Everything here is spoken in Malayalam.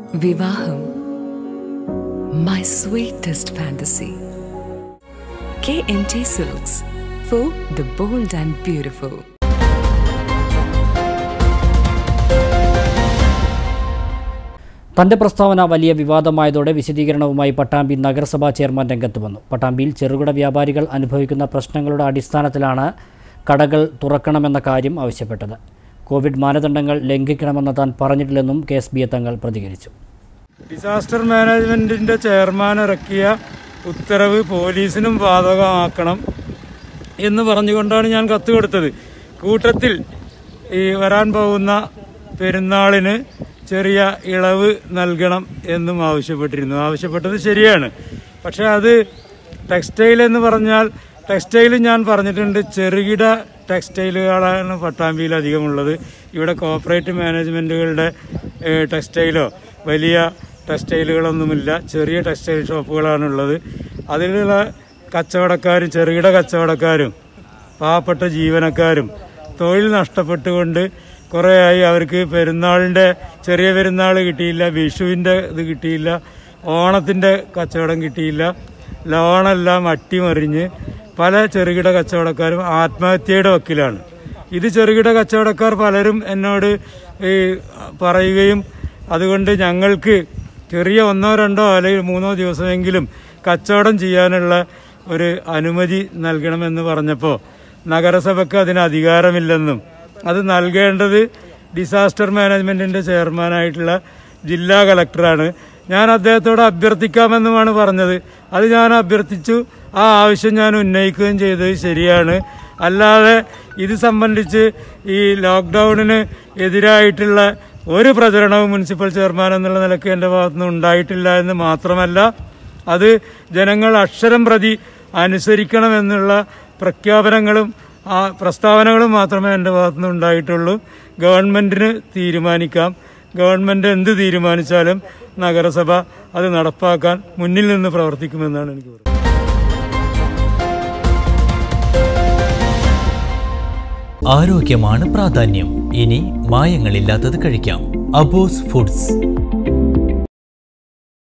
വിവാഹം my sweetest fantasy K N T silks for the bold and beautiful തന്റെ പ്രസ്താവന വലിയ വിവാദമായതോടെ വിശദീകരണവുമായി പട്ടാമ്പി നഗരസഭാ ചെയർമാൻ രംഗത്ത് വന്നു പട്ടാമ്പിയിൽ ചെറുകിട വ്യാപാരികൾ അനുഭവിക്കുന്ന പ്രശ്നങ്ങളുടെ അടിസ്ഥാനത്തിലാണ് കടകൾ തുറക്കണമെന്ന കാര്യം ആവശ്യപ്പെട്ടത് കോവിഡ് മാനദണ്ഡങ്ങൾ ലംഘിക്കണമെന്ന് താൻ പറഞ്ഞിട്ടില്ലെന്നും കെ എസ് ബി തങ്ങൾ പ്രതികരിച്ചു ഡിസാസ്റ്റർ മാനേജ്മെന്റിന്റെ ചെയർമാൻ ഇറക്കിയ ഉത്തരവ് പോലീസിനും ബാധകമാക്കണം എന്ന് പറഞ്ഞുകൊണ്ടാണ് ഞാൻ കത്ത് കൊടുത്തത് കൂട്ടത്തിൽ ഈ വരാൻ പോകുന്ന പെരുന്നാളിന് ചെറിയ ഇളവ് നൽകണം എന്നും ആവശ്യപ്പെട്ടിരുന്നു ആവശ്യപ്പെട്ടത് ശരിയാണ് പക്ഷെ അത് ടെക്സ്റ്റൈൽ എന്ന് പറഞ്ഞാൽ ടെക്സ്റ്റൈൽ ഞാൻ പറഞ്ഞിട്ടുണ്ട് ചെറുകിട ടെക്സ്റ്റൈലുകളാണ് പട്ടാമ്പിയിൽ അധികമുള്ളത് ഇവിടെ കോപ്പറേറ്റ് മാനേജ്മെൻറ്റുകളുടെ ഏഹ്, ടെക്സ്റ്റൈലോ വലിയ ടെക്സ്റ്റൈലുകളൊന്നുമില്ല ചെറിയ ടെക്സ്റ്റൈൽ ഷോപ്പുകളാണുള്ളത് അതിലുള്ള കച്ചവടക്കാരും ചെറുകിട കച്ചവടക്കാരും പാവപ്പെട്ട ജീവനക്കാരും തൊഴിൽ നഷ്ടപ്പെട്ടുകൊണ്ട് കുറേയായി അവർക്ക് പെരുന്നാളിൻ്റെ ചെറിയ പെരുന്നാൾ കിട്ടിയില്ല വിഷുവിൻ്റെ ഇത് കിട്ടിയില്ല ഓണത്തിൻ്റെ കച്ചവടം കിട്ടിയില്ല ലോണെല്ലാം അട്ടിമറിഞ്ഞ് പല ചെറുകിട കച്ചവടക്കാരും ആത്മഹത്യയുടെ വക്കിലാണ് ഇത് ചെറുകിട കച്ചവടക്കാർ പലരും എന്നോട് ഈ പറയുകയും അതുകൊണ്ട് ഞങ്ങൾക്ക് ചെറിയ ഒന്നോ രണ്ടോ അല്ലെങ്കിൽ മൂന്നോ ദിവസമെങ്കിലും കച്ചവടം ചെയ്യാനുള്ള ഒരു അനുമതി നൽകണമെന്ന് പറഞ്ഞപ്പോൾ നഗരസഭയ്ക്ക് അതിന് അധികാരമില്ലെന്നും അത് നൽകേണ്ടത് ഡിസാസ്റ്റർ മാനേജ്മെന്റിന്റെ ചെയർമാനായിട്ടുള്ള ജില്ലാ കളക്ടറാണ് ഞാൻ അദ്ദേഹത്തോട് അഭ്യർത്ഥിക്കാമെന്നുമാണ് പറഞ്ഞത് അത് ഞാൻ അഭ്യർത്ഥിച്ചു ആ ആവശ്യം ഞാൻ ഉന്നയിക്കുകയും ചെയ്തത് ശരിയാണ് അല്ലാതെ ഇത് സംബന്ധിച്ച് ഈ ലോക്ക്ഡൌണിന് എതിരായിട്ടുള്ള ഒരു പ്രചരണവും മുനിസിപ്പൽ ചെയർമാൻ എന്നുള്ള നിലയ്ക്ക് എൻ്റെ ഭാഗത്തുനിന്ന് ഉണ്ടായിട്ടില്ല എന്ന് മാത്രമല്ല അത് ജനങ്ങൾ അക്ഷരം പ്രതി അനുസരിക്കണമെന്നുള്ള പ്രഖ്യാപനങ്ങളും ആ പ്രസ്താവനകളും മാത്രമേ എൻ്റെ ഭാഗത്തുനിന്ന് ഉണ്ടായിട്ടുള്ളൂ ഗവൺമെൻറ്റിന് തീരുമാനിക്കാം ഗവൺമെൻറ് എന്ത് തീരുമാനിച്ചാലും നഗരസഭ അത് നടപ്പാക്കാൻ മുന്നിൽ നിന്ന് പ്രവർത്തിക്കുമെന്നാണ് എനിക്ക് പറയുന്നത് ആരോഗ്യമാണ് പ്രാധാന്യം ഇനി മായങ്ങളില്ലാത്തത് കഴിക്കാം അബോസ് ഫുഡ്സ്